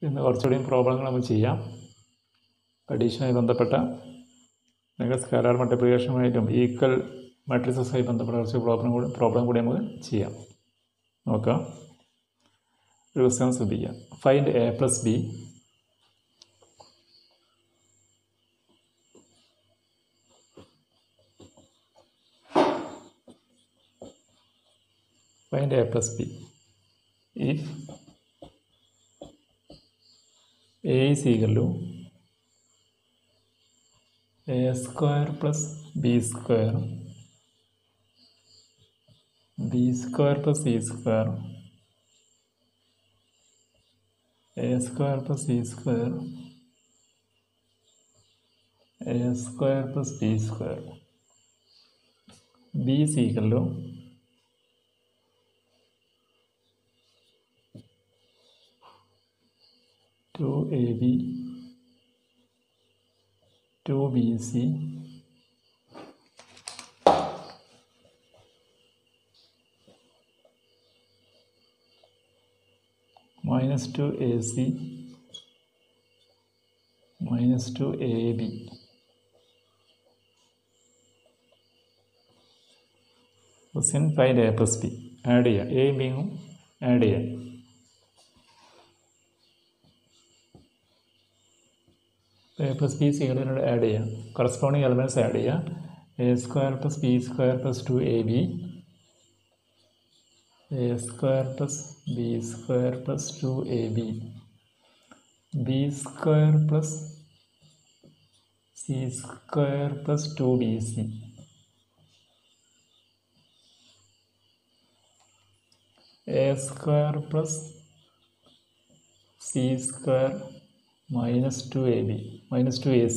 ഇന്ന് കുറച്ചുകൂടിയും പ്രോബ്ലങ്ങൾ നമുക്ക് ചെയ്യാം അഡീഷനുമായി ബന്ധപ്പെട്ട അല്ലെങ്കിൽ സ്കാലാർ മൾട്ടിപ്ലിക്കേഷനുമായിട്ടും ഈക്വൽ മാട്രിക്സസുമായി ബന്ധപ്പെട്ട കുറച്ച് പ്രോബ്ലം കൂടി പ്രോബ്ലം കൂടി നമുക്ക് ചെയ്യാം നോക്കാം ഒരു ക്വസ്റ്റ്യൻ ശ്രദ്ധിക്കാം find A plus b find a plus b if a is equal to a square plus b square b square plus c square a square plus c square a square plus b square b is equal to two AB, two BC, minus two AC, minus two AB. Question find A plus B add ചെയ്യാം എയും ബിയും add ചെയ്യാം A plus B സീകളിനോട് add ചെയ്യാം corresponding elements add ചെയ്യാം A square plus B square plus two A B A square plus B square plus two A B B square plus C square plus two B C A square plus C square minus 2ab minus 2ac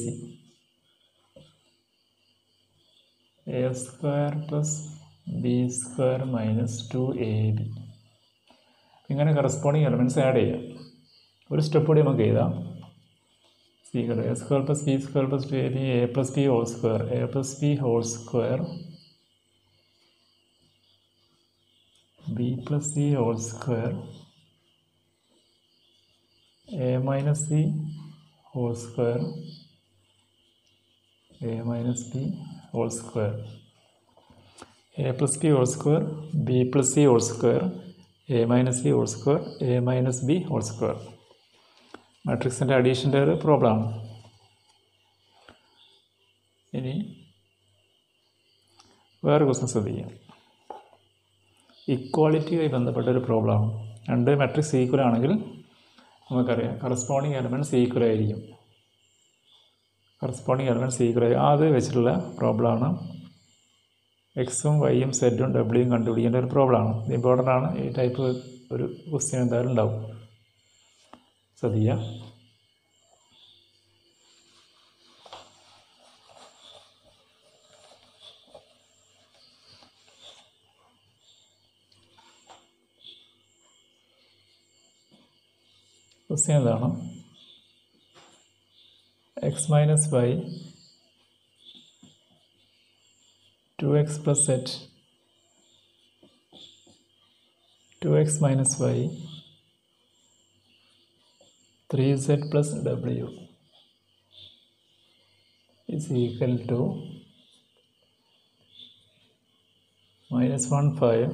a square plus b square minus 2ab ഇങ്ങനെ corresponding elements add ചെയ്യാം ഒരു step കൂടി നമുക്ക് എഴുതാം square a square plus B square plus two A B a plus b whole square a plus b whole square b plus c whole square a minus c whole square a minus b whole square a plus b whole square b plus c whole square a minus c whole square a minus b whole square മാട്രിക്സിൻ്റെ അഡീഷൻ്റെ ഒരു പ്രോബ്ലമാണ് ഇനി വേറെ question ശ്രദ്ധിക്കാം ഇക്വാളിറ്റിയുമായി ബന്ധപ്പെട്ട ഒരു പ്രോബ്ലമാണ് രണ്ട് മാട്രിക്സ് ഈക്വൽ ആണെങ്കിൽ നമുക്കറിയാം കറസ്പോണ്ടിങ് എലമെൻറ്റ്സ് ഈക്വൽ ആയിരിക്കും കറസ്പോണ്ടിങ് എലമെൻറ്റ്സ് ഈക്വൽ ആയിരിക്കും അത് വെച്ചിട്ടുള്ള പ്രോബ്ലമാണ് എക്സും വൈയും സെറ്റും ഡബ്ല്യൂയും കണ്ടുപിടിക്കേണ്ട ഒരു പ്രോബ്ലമാണ് ഇത് ഇമ്പോർട്ടൻ്റ് ആണ് ഈ ടൈപ്പ് ഒരു ക്വസ്റ്റ്യൻ എന്തായാലും ഉണ്ടാവും ശ്രദ്ധിക്കുക ക്വസ്റ്റ്യൻ എന്താണ് x minus Y two X plus z two X minus Y three set plus ഡബ്ല്യു is equal to minus 1 5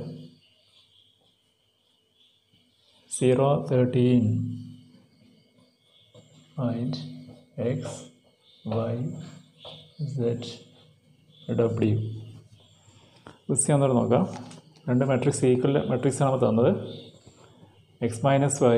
0 13 find x y z w question ഒന്നുകൂടെ നോക്കാം രണ്ട് മാട്രിക്സ് ഈക്വൽ മാട്രിക്സ് ആണ് തന്നത് X minus Y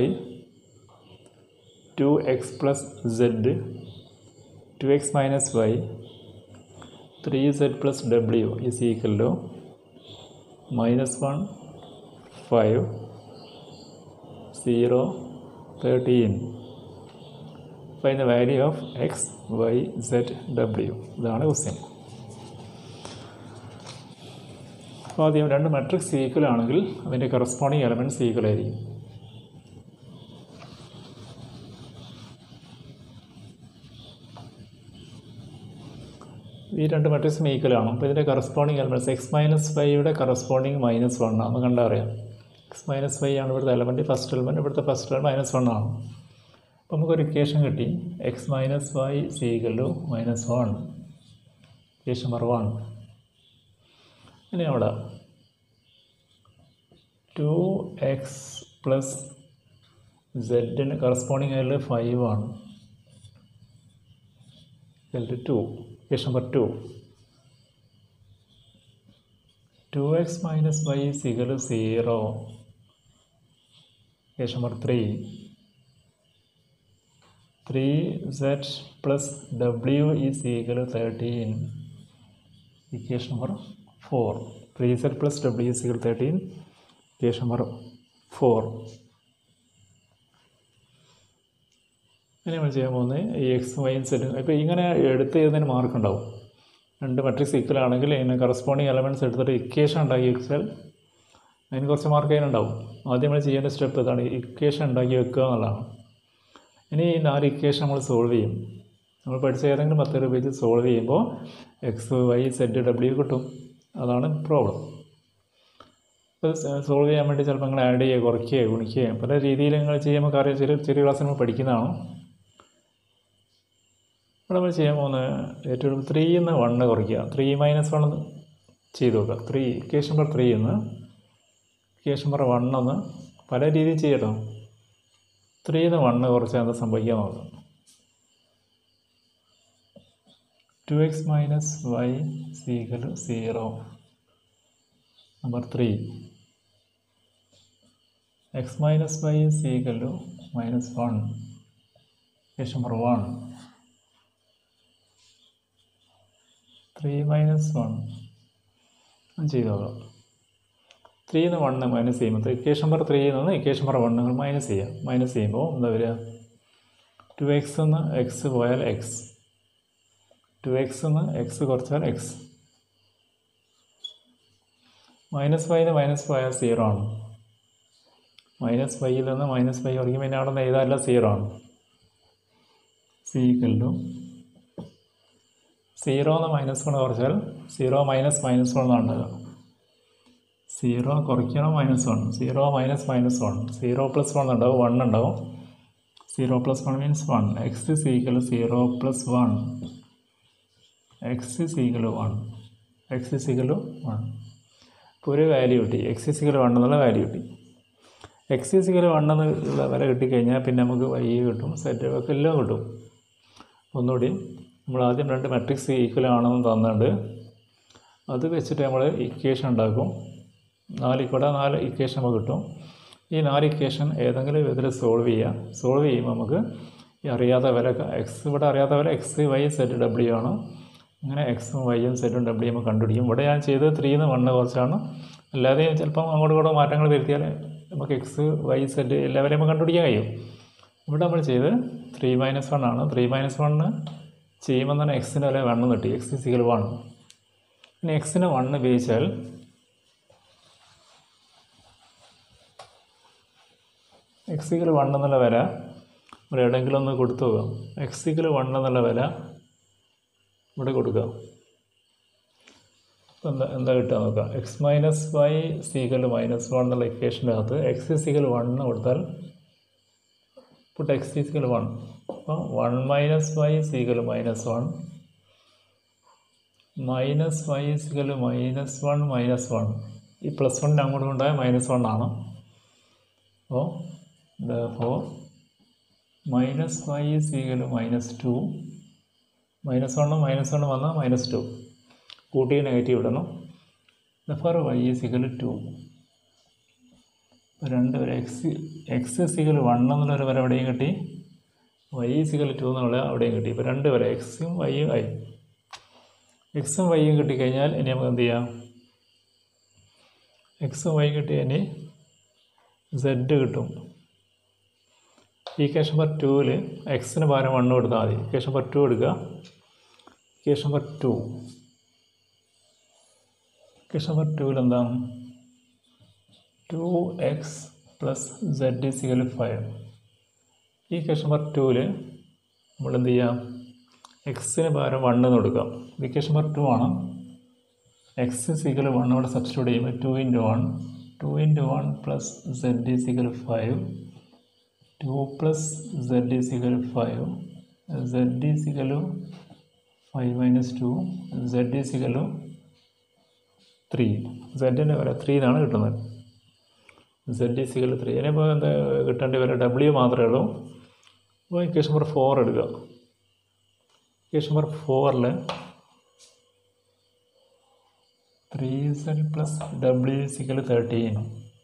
two X plus Z two X minus Y three Z plus W is equal to minus one five zero thirteen find the value of X Y Z W ഇതാണ് question അപ്പോൾ ആദ്യം രണ്ട് matrix equal ആണെങ്കിൽ അതിൻ്റെ corresponding elements equal ആയിരിക്കും ഈ രണ്ട് മെട്രിക്സും equal ആണ് അപ്പോൾ ഇതിൻ്റെ കറസ്പോണ്ടിങ് എലമെൻറ്റ്സ് എക്സ് മൈനസ് ഫൈയുടെ കറസ്പോണ്ടിങ് മൈനസ് വൺ ആണ് കണ്ടാൽ അറിയാം എക്സ് മൈനസ് ഫൈവ് ആണ് ഇവിടുത്തെ എലമെൻറ്റ് ഫസ്റ്റ് എലമെൻറ്റ് ഇവിടുത്തെ ഫസ്റ്റ് എലമെൻറ്റ് മൈനസ് വൺ ആണ് അപ്പോൾ നമുക്കൊരു ഇക്വേഷൻ കിട്ടി x minus y is equal to minus one equation number one ഇനി അവിടെ ടു എക്സ് പ്ലസ് സെഡിന് കറസ്പോണ്ടിങ് ആയിട്ട് ഫൈവ് ആണ് equal to equation number two two X minus y is equal zero equation number three three Z plus W is equal thirteen equation number four three Z plus W is equal thirteen equation number four ഇനി നമ്മൾ ചെയ്യാൻ പോകുന്നത് ഈ X Y set ഇപ്പോൾ ഇങ്ങനെ എടുത്ത് ചെയ്തതിന് mark ഉണ്ടാവും രണ്ട് മെട്രിക്സ് ഈക്വൽ ആണെങ്കിൽ ഇതിന് കറസ്പോണ്ടിങ് എലമെൻറ്റ്സ് എടുത്തിട്ട് ഇക്വേഷൻ ഉണ്ടാക്കി വെച്ചാൽ അതിന് കുറച്ച് മാർക്ക് അതിനുണ്ടാവും ആദ്യം നമ്മൾ ചെയ്യേണ്ട സ്റ്റെപ്പ് ഇതാണ് ഇക്വേഷൻ ഉണ്ടാക്കി വെക്കുക എന്നുള്ളതാണ് ഇനി ഈ നാല് ഇക്വേഷൻ നമ്മൾ സോൾവ് ചെയ്യും നമ്മൾ പഠിച്ച ഏതെങ്കിലും പത്ത് രൂപ സോൾവ് ചെയ്യുമ്പോൾ എക്സ് വൈ സെഡ് ഡബ്ല്യു കിട്ടും അതാണ് പ്രോബ്ലം അപ്പോൾ സോൾവ് ചെയ്യാൻ വേണ്ടി ചിലപ്പോൾ നിങ്ങൾ ആഡ് ചെയ്യുക കുറയ്ക്കുകയോ ഗുണിക്കുകയോ പല രീതിയിൽ നിങ്ങൾ ചെയ്യുമ്പോൾ കാര്യം ചെറിയ ചെറിയ ക്ലാസ്സിൽ നമ്മൾ പഠിക്കുന്നതാണ് ഇവിടെ നമ്മൾ ചെയ്യാൻ പോകുന്നത് ഏറ്റവും എളുപ്പം ത്രീ എന്ന് വണ്ണ് കുറയ്ക്കുക ത്രീ മൈനസ് വൺ ചെയ്ത് നോക്കുക ത്രീ ഇക്വേഷൻ നമ്പർ ത്രീ എന്ന് ഇക്വേഷൻ നമ്പർ വൺ എന്ന് പല രീതിയിൽ ചെയ്യട്ടോ ത്രീ എന്ന് വണ്ണ് കുറച്ചാൽ എന്താ സംഭവിക്കാൻ നോക്കാം two X minus y is equal zero number three X minus y is equal to minus one equation number one three minus one ചെയ്ത് നോക്കാം ത്രീ നിന്ന് വണ്ണ് മൈനസ് ചെയ്യുമ്പോൾ ഇക്വേഷൻ നമ്പർ ത്രീയിൽ നിന്ന് ഇക്വേഷൻ നമ്പർ വണ്ണ് നിങ്ങൾ മൈനസ് ചെയ്യുക മൈനസ് ചെയ്യുമ്പോൾ എന്താ വരിക ടു എക്സ് എന്ന് എക്സ് പോയാൽ എക്സ് ടു എക്സ് എന്ന് എക്സ് കുറച്ചാൽ എക്സ് മൈനസ് ഫൈവ് മൈനസ് പോയാൽ സീറോ ആണ് മൈനസ് ഫൈവിൽ നിന്ന് മൈനസ് ഫൈവ് കുറയ്ക്കുമ്പോൾ പിന്നെ അവിടെ നിന്ന് എഴുതാനല്ല സീറോ ആണ് സീക്കൽ ടു സീറോ എന്ന് മൈനസ് വൺ കുറച്ചാൽ സീറോ മൈനസ് മൈനസ് വൺ എന്നാണ് ഉണ്ടാകുക സീറോ കുറയ്ക്കണം minus one zero minus minus one zero plus one ഉണ്ടാവും വൺ ഉണ്ടാവും zero plus one means one x is equal zero plus one x is equal one x is equal one ഇപ്പോൾ ഒരു value കിട്ടി x is equal one എന്നുള്ള value കിട്ടി x is equal one എന്നുള്ള വില കിട്ടിക്കഴിഞ്ഞാൽ പിന്നെ നമുക്ക് വൈ കിട്ടും സെറ്റ് ഒക്കെ എല്ലാം കിട്ടും ഒന്നുകൂടി നമ്മൾ ആദ്യം രണ്ട് മെട്രിക്സ് ഈക്വൽ ആണെന്ന് തന്നിട്ടുണ്ട് അത് വെച്ചിട്ട് നമ്മൾ ഇക്വേഷൻ ഉണ്ടാക്കും നാല് കൂടെ നാല് ഇക്വേഷൻ നമുക്ക് കിട്ടും ഈ നാല് ഇക്വേഷൻ ഏതെങ്കിലും വിധത്തിൽ സോൾവ് ചെയ്യുക സോൾവ് ചെയ്യുമ്പോൾ നമുക്ക് ഈ അറിയാത്ത വില എക്സ് ഇവിടെ അറിയാത്ത വില എക്സ് വൈ സെറ്റ് ഡബ്ല്യു ആണ് അങ്ങനെ എക്സും വൈയും സെറ്റും ഡബ്ല്യു നമ്മൾ കണ്ടുപിടിക്കും ഇവിടെ ഞാൻ ചെയ്തത് ത്രീന്ന് വണ്ണ് കുറച്ചാണ് അല്ലാതെ ചിലപ്പം അങ്ങോട്ടും ഇങ്ങോട്ടും മാറ്റങ്ങൾ വരുത്തിയാൽ നമുക്ക് എക്സ് വൈ സെറ്റ് എല്ലാവരെയും നമുക്ക് കണ്ടുപിടിക്കാൻ കഴിയും ഇവിടെ നമ്മൾ ചെയ്ത് ത്രീ മൈനസ് വൺ ആണ് ത്രീ മൈനസ് വണ്ണ് ചെയ്യുമ്പോൾ തന്നെ എക്സിൻ്റെ വില വണ്ണ് കിട്ടി എക്സ് സിക്കൽ വൺ ഇനി എക്സിന് വണ്ണ് ഉപയോഗിച്ചാൽ എക്സിക്കൽ വൺ എന്നുള്ള വില ഇവിടെ എവിടെയെങ്കിലും ഒന്ന് കൊടുത്തു പോകാം എക്സിക്കൽ വൺ എന്നുള്ള വില ഇവിടെ കൊടുക്കാം അപ്പോൾ എന്താ എന്താ കിട്ടുക നോക്കാം x minus y is equal minus one എന്നുള്ള ഇക്വേഷൻ്റെ അകത്ത് എക്സ് സീക്കൽ വണ്ണ് കൊടുത്താൽ പുട്ട് എക്സ് സീക്കൽ വൺ അപ്പോൾ one minus y is equal minus one minus y is equal minus one minus one ഈ പ്ലസ് വണ്ണിന് അങ്ങോട്ട് കൊണ്ടായ മൈനസ് വൺ ആണ് അപ്പോൾ for minus y is equal minus two minus വണ്ണും മൈനസ് വണ്ണും വന്നാൽ മൈനസ് ടു കൂട്ടി നെഗറ്റീവ് ഇടണം ഫോർ വൈ സിക്കൽ ടു രണ്ട് വരെ എക്സ് എക്സ് സിക്കൽ വൺ എന്നുള്ളൊരു വരെ അവിടെയും കിട്ടി വൈ സിക്കൽ ടു എന്നുള്ള അവിടെയും കിട്ടി ഇപ്പോൾ രണ്ട് വരെ എക്സും വൈയും ആയി എക്സും വൈയും കിട്ടിക്കഴിഞ്ഞാൽ ഇനി നമുക്ക് എന്ത് ചെയ്യാം എക്സും വൈ കിട്ടി ഇനി സെഡ് കിട്ടും ഇക്വേഷൻ നമ്പർ ടൂവിൽ എക്സിന് പകരം വണ്ണ് കൊടുത്താൽ മതി ഇക്വേഷൻ നമ്പർ ടു എടുക്കുക equation number two equation number ടൂവിൽ എന്താണ് two X plus z is equal five ഈ ഇക്വേഷൻ നമ്പർ ടൂവിൽ നമ്മൾ എന്ത് ചെയ്യാം എക്സിന് പകരം വണ്ണ് കൊടുക്കാം ഇക്വേഷൻ നമ്പർ ടു ആണ് എക്സ് സിക്കൽ വൺ ഇവിടെ സബ്സ്റ്റിറ്റ്യൂട്ട് ചെയ്യുമ്പോൾ two into one two into one plus z is equal five two plus z is equal five z is equal five minus two z is equal three സെഡിൻ്റെ വില three എന്നാണ് കിട്ടുന്നത് Z is equal three ഇനിയിപ്പോൾ എന്താ കിട്ടേണ്ടി വരെ W മാത്രമേ ഉള്ളൂ അപ്പോൾ ഇക്വേഷൻ നമ്പർ ഫോർ എടുക്കുക ഇക്വേഷൻ നമ്പർ ഫോറിൽ ത്രീ സെഡ് പ്ലസ് ഡബ്ല്യു സിക്കൽ തേർട്ടീൻ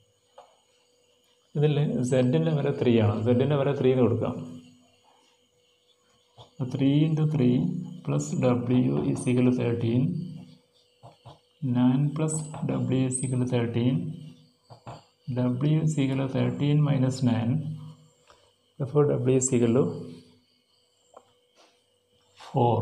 ഇതിൽ സെഡിൻ്റെ വില ത്രീ ആണ് സെഡിൻ്റെ വില ത്രീ എന്ന് കൊടുക്കാം three into three plus W is equal thirteen nine plus W is equal thirteen W is equal thirteen minus nine അപ്പോൾ ഡബ്ല്യു സിക്കൽ ഫോർ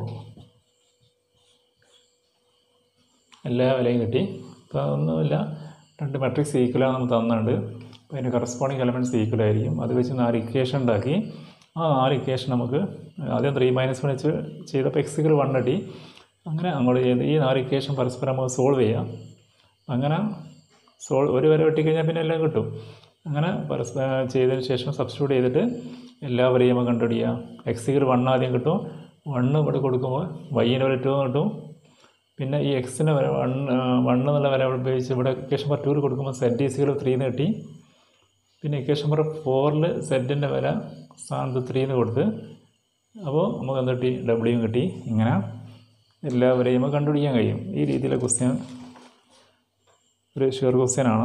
എല്ലാ വിലയും കിട്ടി ഇപ്പോൾ ഒന്നുമില്ല രണ്ട് മെട്രിക്സ് ഈക്വലാണ് നമുക്ക് തന്നിട്ടുണ്ട് അപ്പോൾ അതിൻ്റെ കറസ്പോണ്ടിങ് എലമെൻറ്റ്സ് ഈക്വൽ ആയിരിക്കും അത് വെച്ച് നാല് ഇക്വേഷൻ ഉണ്ടാക്കി ആ നാല് ഇക്വേഷൻ നമുക്ക് ആദ്യം ത്രീ മൈനസ് വൺ വെച്ച് ചെയ്തപ്പോൾ എക്സിക്കൽ വൺ കിട്ടി അങ്ങനെ അങ്ങോട്ട് ചെയ്ത് ഈ നാല് ഇക്വേഷൻ പരസ്പരം നമുക്ക് സോൾവ് ചെയ്യാം അങ്ങനെ സോൾ ഒരു വരെ വെട്ടിക്കഴിഞ്ഞാൽ പിന്നെ എല്ലാം കിട്ടും അങ്ങനെ പരസ്പരം ചെയ്തതിന് ശേഷം സബ്സ്റ്റിറ്റ്യൂട്ട് ചെയ്തിട്ട് എല്ലാ വരെയും നമുക്ക് കണ്ടുപിടിക്കാം എക്സിക്കൽ വൺ ആദ്യം കിട്ടും വണ്ണ് ഇവിടെ കൊടുക്കുമ്പോൾ വൈയിന് വരെ ടു കിട്ടും പിന്നെ ഈ എക്സിന് വരെ വൺ വണ്ണ് എന്നുള്ള വില ഉപയോഗിച്ച് ഇവിടെ ഇക്വേഷൻ നമ്പർ ടൂവിൽ കൊടുക്കുമ്പോൾ സെഡ് ഈസിക്കൽ ത്രീ എന്ന് കിട്ടി പിന്നെ ഇക്വേഷൻ നമ്പർ ഫോറിൽ സെഡിൻ്റെ വില സ്ഥാനത്ത് ത്രീ എന്ന് കൊടുത്ത് അപ്പോൾ നമുക്ക് എന്ത് കിട്ടി ഡബ്ല്യു കിട്ടി ഇങ്ങനെ എല്ലാവരെയും നമുക്ക് കണ്ടുപിടിക്കാൻ കഴിയും ഈ രീതിയിലെ ക്വസ്റ്റ്യൻ ഒരു ഷുവർ ക്വസ്റ്റ്യനാണ്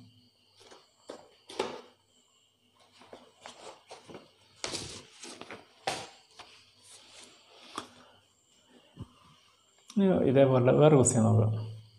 ഇനി ഇതേപോലെ വേറെ ക്വസ്റ്റ്യൻ നോക്കാം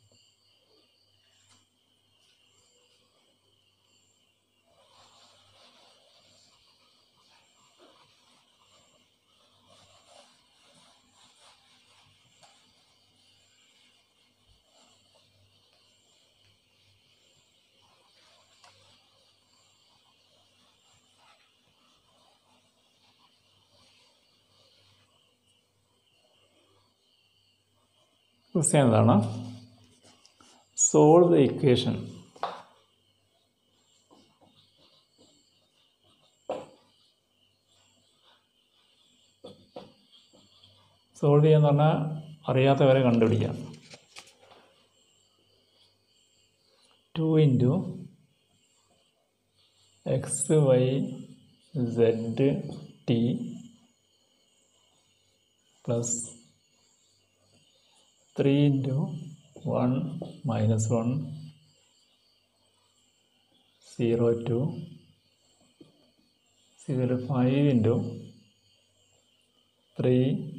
ക്വസ്റ്റ്യൻ എന്താണ് സോൾവ് ദ ഇക്വേഷൻ സോൾവ് ചെയ്യാന്ന് പറഞ്ഞാൽ അറിയാത്തവരെ കണ്ടുപിടിക്കാം two into X Y z t plus three into one minus one zero two ഇതിൽ five into three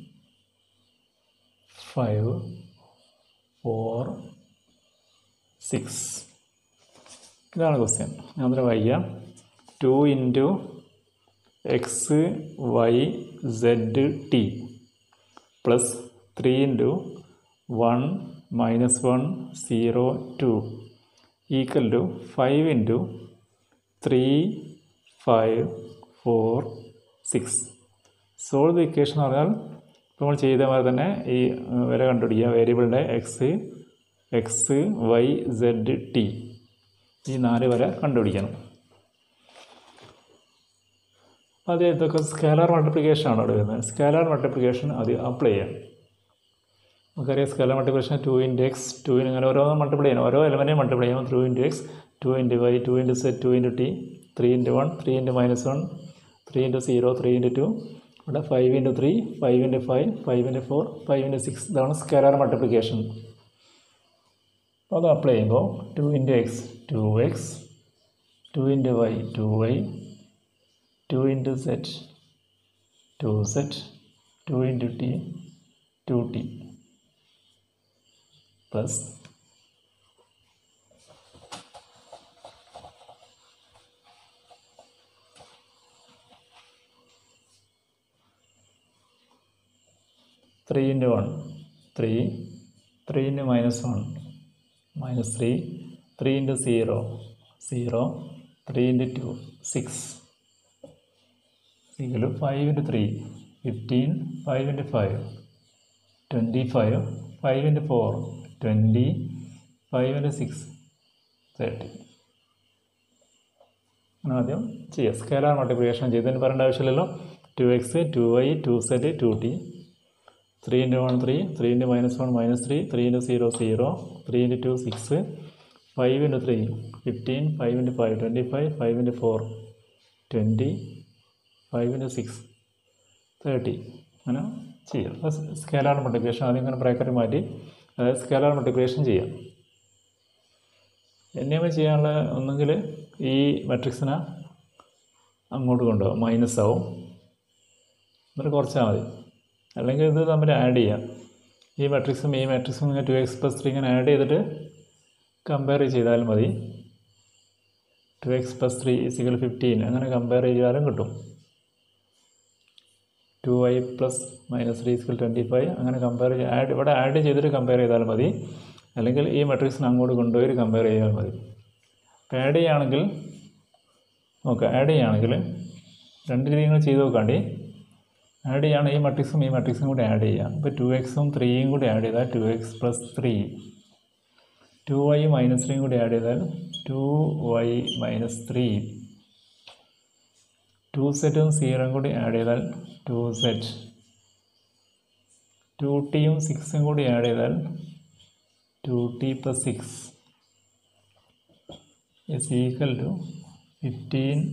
five four six ഇതാണ് ക്വസ്റ്റ്യൻ ഞാൻ അതിൽ വായിക്കാം two into X Y z t plus three into one minus one zero two equal to five into three five four six solve the equation എന്ന് പറഞ്ഞാൽ ഇപ്പോൾ നമ്മൾ ചെയ്ത മാതിരി തന്നെ ഈ ഏഹ്, വില കണ്ടുപിടിക്കുക വേരിയബിളിൻ്റെ x x Y z t ഈ നാല് വര കണ്ടുപിടിക്കണം അത് ഇതൊക്കെ സ്കാലാർ മൾട്ടിപ്ലിക്കേഷൻ ആണ് അവിടെ വരുന്നത് സ്കാലാർ മൾട്ടിപ്ലിക്കേഷൻ അത് അപ്ലൈ ചെയ്യാം നമുക്കറിയാം scalar multiplication two into x two in അങ്ങനെ ഓരോ മൾട്ടിപ്ലൈ ചെയ്യണം ഓരോ എലമെൻറ്റേയും മൾട്ടിപ്ലൈ ചെയ്യണം two into x two into y two into z two into t three into one three into minus one three into zero three into two ഇവിടെ five into three five into five five into four five into six ഇതാണ് scalar multiplication അപ്പോൾ അത് apply ചെയ്യുമ്പോൾ two into x two x two into y two y two into z two z two into t two T plus three into one three three into minus one minus three three into zero zero three into two six equal five into three fifteen five into five twenty five five into four twenty five into six thirty ആദ്യം ചെയ്യുക scalar multiplication ചെയ്തതിന് പറയേണ്ട ആവശ്യമില്ലല്ലോ two x two y two z two t three into one three three into minus one minus three three into zero zero three into two six five into three fifteen five into five twenty five five into four twenty five into six thirty അങ്ങനെ ചെയ്യാം scalar multiplication ആദ്യം ഇങ്ങനെ bracket മാറ്റി അതായത് scalar multiplication ചെയ്യാം എന്നെ ചെയ്യാനുള്ള ഒന്നെങ്കിൽ ഈ മെട്രിക്സിനെ അങ്ങോട്ട് കൊണ്ടുപോകാം മൈനസ് ആവും എന്നിട്ട് കുറച്ചാൽ മതി അല്ലെങ്കിൽ ഇത് തമ്മിൽ ആഡ് ചെയ്യാം ഈ മെട്രിക്സും ഈ മെട്രിക്സും ഇങ്ങനെ ടു എക്സ് പ്ലസ് ത്രീ ഇങ്ങനെ ആഡ് ചെയ്തിട്ട് കമ്പയർ ചെയ്താലും മതി two X plus three is equal fifteen അങ്ങനെ കമ്പയർ ചെയ്താലും കിട്ടും two y plus minus three is equal twenty five അങ്ങനെ കമ്പയർ ആഡ് ഇവിടെ ആഡ് ചെയ്തിട്ട് കമ്പയർ ചെയ്താലും മതി അല്ലെങ്കിൽ ഈ മെട്രിക്സിന് അങ്ങോട്ട് കൊണ്ടുപോയി കമ്പയർ ചെയ്താൽ മതി അപ്പോൾ ആഡ് ചെയ്യുകയാണെങ്കിൽ നോക്കുക ആഡ് ചെയ്യുകയാണെങ്കിൽ രണ്ട് രീതികൾ ചെയ്ത് നോക്കാണ്ടി ആഡ് ചെയ്യുകയാണെങ്കിൽ ഈ മെട്രിക്സും ഈ മെട്രിക്സും കൂടി ആഡ് ചെയ്യാം ഇപ്പോൾ ടു എക്സും ത്രീയും കൂടി ആഡ് ചെയ്താൽ two X plus three two y minus ത്രീയും കൂടി ആഡ് ചെയ്താൽ two y minus three two സെറ്റും സീറോയും കൂടി ആഡ് ചെയ്താൽ ടു സെറ്റ് ടു ടിയും സിക്സും കൂടി ആഡ് ചെയ്താൽ two T plus six is equal to 15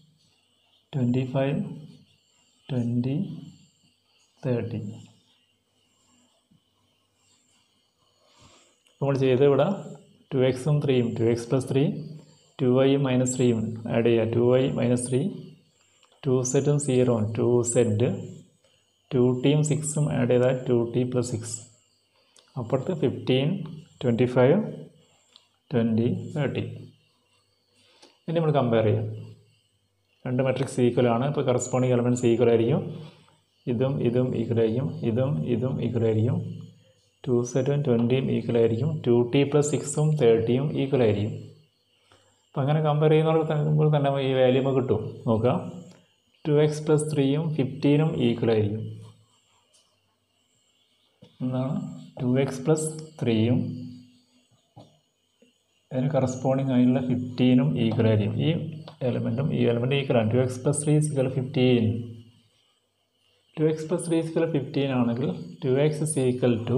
25 20 30 നമ്മൾ ചെയ്ത് ഇവിടെ ടു എക്സും ത്രീയും two X plus three two വൈയും മൈനസ് ത്രീയും ആഡ് ചെയ്യുക two y minus three two സെറ്റും സീറോ ടു സെറ്റ് ടു ടിയും സിക്സും ആഡ് ചെയ്താൽ ടു ടി പ്ലസ് സിക്സ് അപ്പുറത്ത് fifteen twenty five twenty thirty ഇനി നമ്മൾ കമ്പയർ ചെയ്യാം രണ്ട് മെട്രിക്സ് ഈക്വൽ ആണ് ഇപ്പോൾ കറസ്പോണ്ടിങ് എലമെൻറ്റ്സ് ഈക്വൽ ആയിരിക്കും ഇതും ഇതും ഈക്വൽ ആയിരിക്കും ഇതും ഇതും ഈക്വൽ ആയിരിക്കും ടു സെറ്റും ട്വൻറ്റിയും ഈക്വൽ ആയിരിക്കും ടു ടി പ്ലസ് സിക്സും തേർട്ടിയും ഈക്വൽ ആയിരിക്കും അപ്പം അങ്ങനെ കമ്പയർ ചെയ്യുന്നവർക്ക് തന്നെ ഈ വാല്യൂ നമുക്ക് കിട്ടും നോക്കാം ടു എക്സ് പ്ലസ് ത്രീയും ഫിഫ്റ്റീനും ഈക്വൽ ആയിരിക്കും എന്താണ് ടു എക്സ് പ്ലസ് ത്രീയും അതിന് കറസ്പോണ്ടിങ് ആയിട്ടുള്ള ഫിഫ്റ്റീനും ഈക്വൽ ആയിരിക്കും ഈ എലമെൻറ്റും ഈ എലമെൻറ്റും ഈക്വൽ ആണ് two X plus three is equal fifteen two X plus three is equal fifteen ആണെങ്കിൽ two x is equal to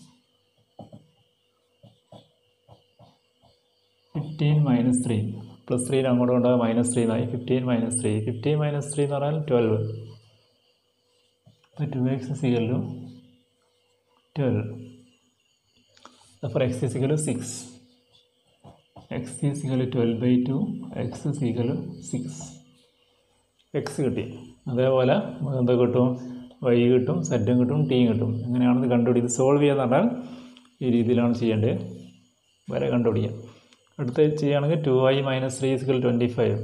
fifteen minus three plus ത്രീയിൽ അങ്ങോട്ട് കൊണ്ടുപോയി മൈനസ് ത്രീ എന്നായി fifteen minus three fifteen minus three എന്ന് പറഞ്ഞാൽ ട്വൽവ് അപ്പോൾ two x is equal to twelve അപ്പോൾ x is equal to six x is equal twelve by two x is equal six x കിട്ടി അതേപോലെ നമുക്ക് എന്താ കിട്ടും വൈ കിട്ടും സെറ്റും കിട്ടും ടീയും കിട്ടും എങ്ങനെയാണെന്ന് കണ്ടുപിടി ഇത് സോൾവ് ചെയ്യാന്ന് പറഞ്ഞാൽ ഈ രീതിയിലാണ് ചെയ്യേണ്ടത് വരെ കണ്ടുപിടിക്കാം അടുത്ത ചെയ്യുകയാണെങ്കിൽ two y minus three is equal twenty five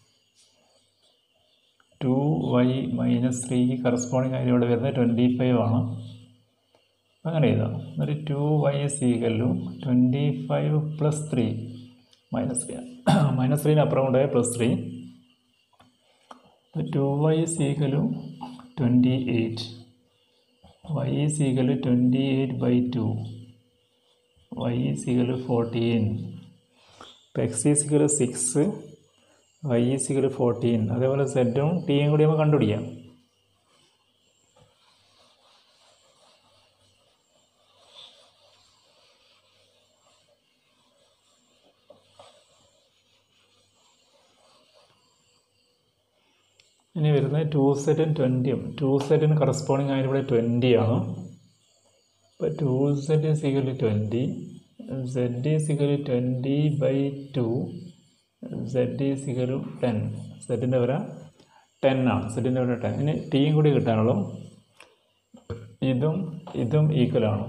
two y minus ത്രീക്ക് കറസ്പോണ്ടിങ് ആയിട്ട് ഇവിടെ വരുന്നത് ട്വൻറ്റി ഫൈവ് ആണ് അങ്ങനെ എഴുതാം എന്നിട്ട് two y is equal twenty five plus three minus three minus ത്രീന് അപ്പുറം കൊണ്ടുപോയ plus three two y is equal twenty eight y is equal twenty eight by two y is equal fourteen ഇപ്പോൾ x is equal six y is equal fourteen അതേപോലെ സെറ്റും ടിയും കൂടി നമുക്ക് കണ്ടുപിടിക്കാം ഇനി വരുന്നത് ടു സെറ്റും ട്വൻറ്റിയും ടു സെറ്റിന് കറസ്പോണ്ടിങ് ആയിട്ട് ഇവിടെ ട്വൻറ്റി ആണ് ഇപ്പോൾ two Z is equal twenty Z is equal twenty by two Z is equal ten സെറ്റിൻ്റെ വില ടെൻ ആണ് സെറ്റിൻ്റെ വില ടെൻ ഇനി ടീയും കൂടി കിട്ടാനുള്ളൂ ഇതും ഇതും ഈക്വൽ ആണ്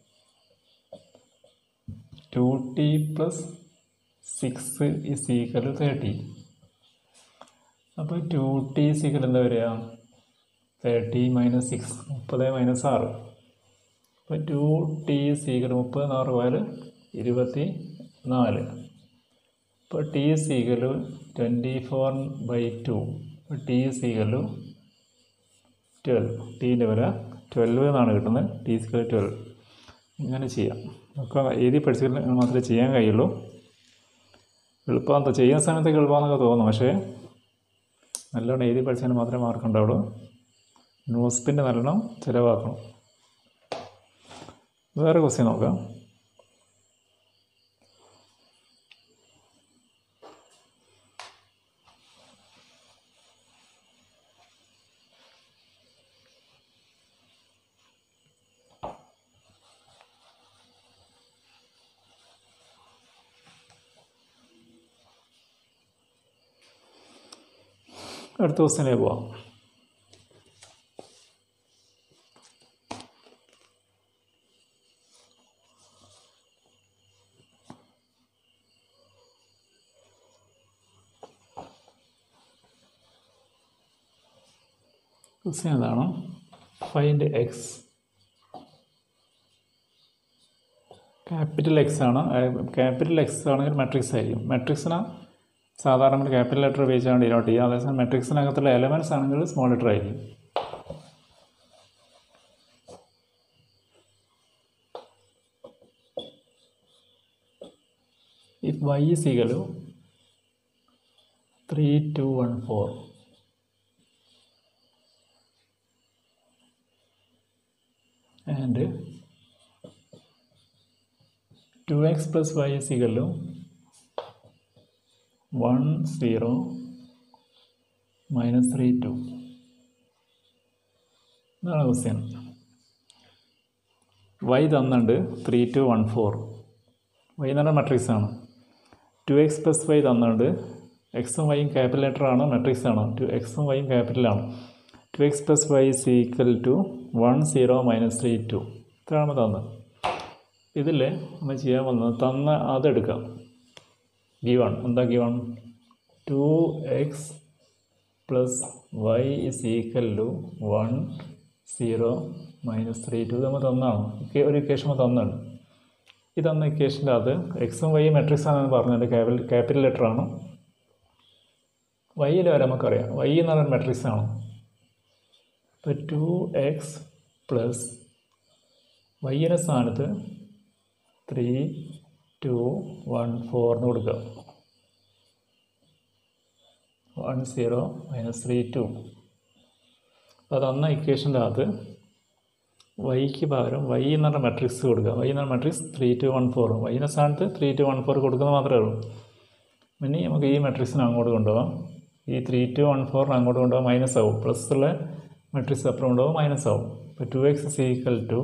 two T plus six is equal thirty അപ്പോൾ ടു ടി സിക്കൽ എന്താ വരിക തേർട്ടി മൈനസ് സിക്സ് മുപ്പത് മൈനസ് ആറ് അപ്പോൾ ടു ടി സീക്കൽ മുപ്പത് ആറ് പോയാൽ ഇരുപത്തി നാല് ഇപ്പോൾ T is equal twenty four by two അപ്പോൾ ടി സീക്കൽ ട്വൽവ് ടീൻ്റെ വില ട്വൽവ് എന്നാണ് കിട്ടുന്നത് ടി സീക്കൽ ട്വൽവ് ഇങ്ങനെ ചെയ്യാം ഒക്കെ എഴുതി പഠിച്ചാൽ മാത്രമേ ചെയ്യാൻ കഴിയുള്ളൂ എളുപ്പമാണ് ചെയ്യുന്ന സമയത്തൊക്കെ എളുപ്പമാണെന്നൊക്കെ തോന്നും പക്ഷേ നല്ലോണം എഴുതി പഠിച്ചാൽ മാത്രമേ മാർക്ക് ഉണ്ടാവുള്ളൂ നോസ്പിൻ്റെ നല്ലോണം ചിലവാക്കണം വേറെ ക്വസ്റ്റ്യൻ നോക്കാം അടുത്ത ക്വസ്റ്റ്യനിലേക്ക് പോവാം ക്വസ്റ്റ്യൻ എന്താണ് ഫൈൻഡ് എക്സ് ക്യാപിറ്റൽ എക്സ് ആണ് ക്യാപിറ്റൽ എക്സ് ആണെങ്കിൽ മെട്രിക്സ് ആയിരിക്കും മെട്രിക്സിന് സാധാരണ നമ്മൾ ക്യാപിറ്റൽ ലെറ്റർ ഉപയോഗിച്ചാണ് ഡിനോട്ട് ചെയ്യുക അതേസമയം മെട്രിക്സിനകത്തുള്ള എലമെൻറ്റ്സ് ആണെങ്കിൽ സ്മോൾ ലെറ്റർ ആയിരിക്കും if y is equal to 3 2 1 4 and 2x plus y is equal to 1 0 minus 3 2 ഇതാണ് ക്വസ്റ്റ്യൻ വൈ തന്നുണ്ട് three two one four Y എന്ന് പറഞ്ഞാൽ മെട്രിക്സ് ആണ് ടു എക്സ് പ്ലസ് വൈ തന്നുണ്ട് എക്സും വൈയും ക്യാപിറ്റൽ ലെറ്റർ ആണ് മെട്രിക്സ് ആണ് ടു എക്സും വൈയും ക്യാപിറ്റലാണ് two X plus Y is equal to one zero minus three two ഇത്രയാണ് തന്നത് ഇതിൽ നമ്മൾ ചെയ്യാൻ വന്നത് തന്ന അതെടുക്കാം ഗിവൺ എന്താ given two X plus Y is equal to one zero minus three two നമ്മൾ തന്നാണ് ഇക്ക- ഒരു ഇക്വേഷൻ നമ്മൾ തന്നാണ് ഈ തന്ന ഇക്വേഷൻ്റെ അത് എക്സും വൈയും മെട്രിക്സ് ആണെന്ന് പറഞ്ഞത് ക്യാപിറ്റൽ ക്യാപിറ്റൽ ലെറ്റർ ആണ് വൈയിൽ വരെ നമുക്കറിയാം വൈ എന്ന് പറയുന്നത് മെട്രിക്സ് ആണ് ഇപ്പോൾ ടു എക്സ് പ്ലസ് വൈയുടെ സ്ഥാനത്ത് ത്രീ ടു വൺ ഫോർ എന്ന് കൊടുക്കുക one zero minus three two അത് തന്ന ഇക്വേഷൻ്റെ അകത്ത് വൈക്ക് പകരം വൈ എന്ന് പറഞ്ഞ മെട്രിക്സ് കൊടുക്കുക വൈ എന്ന് പറഞ്ഞ matrix three two one four വൈൻ്റെ സ്ഥാനത്ത് ത്രീ ടു വൺ ഫോർ കൊടുക്കുന്നത് മാത്രമേ ഉള്ളൂ ഇനി നമുക്ക് ഈ മെട്രിക്സിനെ അങ്ങോട്ട് കൊണ്ടുപോകാം ഈ ത്രീ ടു വൺ ഫോറിന് അങ്ങോട്ട് കൊണ്ടുപോകാം മൈനസ് ആവും പ്ലസ് ഉള്ള മെട്രിക്സ് അപ്പുറം കൊണ്ടുപോകാം മൈനസ് ആവും ഇപ്പോൾ two X is equal to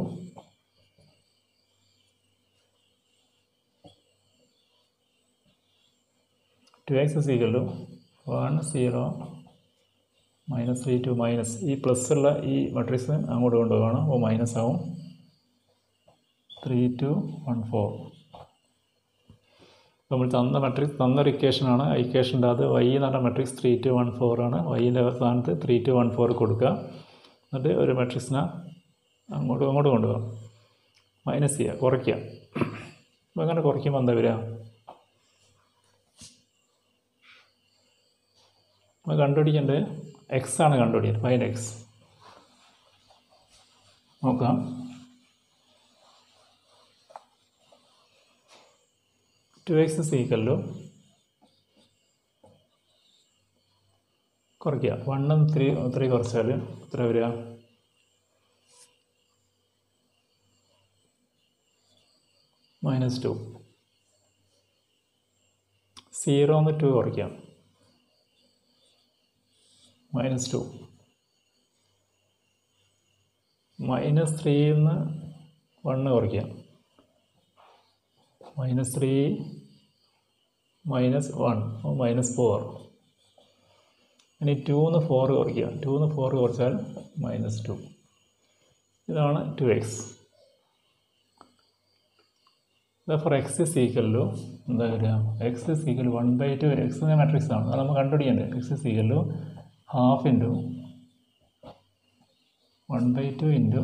two X is equal to one zero minus three two minus ഈ പ്ലസ് ഉള്ള ഈ മെട്രിക്സ് അങ്ങോട്ട് കൊണ്ടുപോകണം അപ്പോൾ മൈനസ് ആവും ത്രീ ടു വൺ ഫോർ നമ്മൾ തന്ന മെട്രിക്സ് തന്നൊരു ഇക്വേഷനാണ് ആ ഇക്വേഷൻ്റെ അത് വൈ എന്ന് പറഞ്ഞ matrix three two one four ആണ് വൈൻ്റെ സ്ഥാനത്ത് ത്രീ ടു വൺ ഫോർ കൊടുക്കുക എന്നിട്ട് ഒരു മെട്രിക്സിനെ അങ്ങോട്ടും അങ്ങോട്ട് കൊണ്ടുപോകാം മൈനസ് ചെയ്യുക കുറയ്ക്കുക അപ്പോൾ അങ്ങനെ കുറയ്ക്കുമ്പോൾ എന്താ വരിക നമ്മൾ കണ്ടുപിടിക്കേണ്ടത് എക്സ് ആണ് കണ്ടുപിടിക്കുന്നത് ഫൈൻ എക്സ് നോക്കാം two X is equal to കുറയ്ക്കുക വണ്ണും ത്രീ ത്രീ കുറച്ചാൽ എത്ര വരിക മൈനസ് ടു സീറോന്ന് ടു കുറയ്ക്കാം മൈനസ് ടു മൈനസ് ത്രീയിൽ നിന്ന് വണ്ണ് കുറയ്ക്കാം minus three minus one minus four ഇനി ടൂന്ന് ഫോർ കുറയ്ക്കുക ടൂന്ന് ഫോർ കുറച്ചാൽ മൈനസ് ടു ഇതാണ് two X four X is equal to എന്താ വരിക X is equal one by two X matrix ആണ് അത് നമ്മൾ കണ്ടുപിടിക്കേണ്ടത് X is equal to half into one by two into